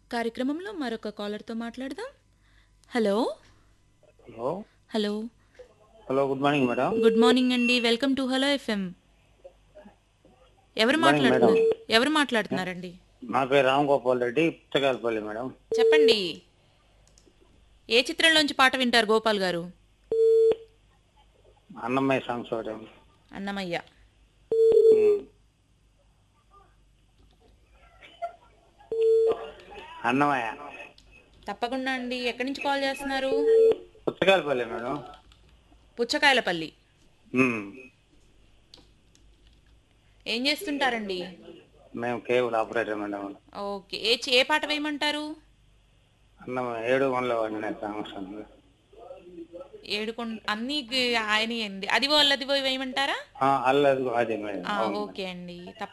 కార్యక్రమంలో మరొక కాలర్తో మాట్లాడదాం hello hello hello hello good morning madam good morning అండి వెల్కమ్ టు హలో ఎఫ్ఎం ఎవరు Good morning, మాట్లాడుతున్నారు ఎవరు మాట్లాడుతున్నారండి నా పేరు రామ్ గోపాల్ రెడ్డి పుస్తకాలపల్లి మేడం చెప్పండి ఏ చిత్రంలోంచి పాట వింటారు గోపాల్ గారు అన్నమయ్య సాంగ్స్ ఒకటి అన్నమయ్య ఉమ్. అన్నమయ్య తప్పకుండా అండి ఎక్కడి నుంచి కాల్ చేస్తున్నారు పుస్తకాలపల్లి మేడం పుచ్చకాయలపల్లి ఉమ్. ఏం చేస్తుంటారండి మేము కేబుల్ ఆపరేటర్ మేడం ఓకే ఏ చి- ఏ పాట వేయమంటారు అన్నమయ్య ఏడు వన్లో వాడిన సాంగ్స్ అండి ఏడుకొండ అన్ని ఆయన అది అదివో అల్లదివో వేయమంటారా ఆ, అల్లది అది మేడం ఆ, అవును ఓకే అండి తప్ప